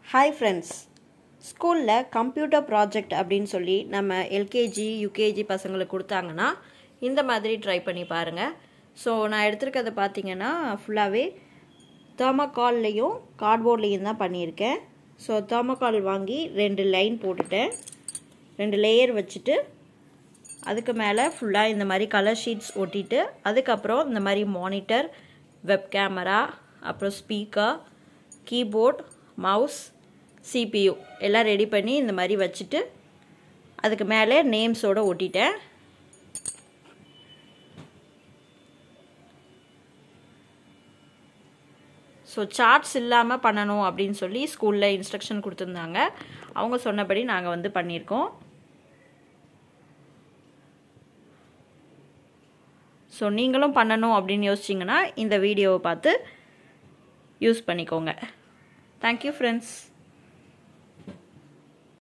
hi friends ஸ்கூலில் computer project அப்படின்னு சொல்லி நம்ம எல்கேஜி யூகேஜி பசங்களுக்கு கொடுத்தாங்கன்னா இந்த மாதிரி ட்ரை பண்ணி பாருங்கள் ஸோ நான் எடுத்திருக்கிறத பார்த்தீங்கன்னா ஃபுல்லாகவே தேர்மக்கால்லையும் கார்ட்போர்ட்லேயும் தான் பண்ணியிருக்கேன் ஸோ தேர்மக்கால் வாங்கி ரெண்டு லைன் போட்டுட்டேன் ரெண்டு லேயர் வச்சுட்டு அதுக்கு மேலே ஃபுல்லாக இந்த மாதிரி கலர் ஷீட்ஸ் ஒட்டிட்டு அதுக்கப்புறம் இந்த மாதிரி மானிட்டர் வெப் கேமரா அப்புறம் ஸ்பீக்கர் கீபோர்ட் மவுஸ் சிபியு எல்லாம் ரெடி பண்ணி இந்த மாதிரி வச்சுட்டு அதுக்கு மேலே நேம்ஸோடு ஒட்டிட்டேன் ஸோ சார்ட்ஸ் இல்லாமல் பண்ணணும் அப்படின்னு சொல்லி ஸ்கூலில் இன்ஸ்ட்ரக்ஷன் கொடுத்துருந்தாங்க அவங்க சொன்னபடி நாங்கள் வந்து பண்ணியிருக்கோம் ஸோ நீங்களும் பண்ணணும் அப்படின்னு யோசிச்சிங்கன்னா இந்த வீடியோவை பார்த்து யூஸ் பண்ணிக்கோங்க தேங்க்யூ ஃப்ரெண்ட்ஸ்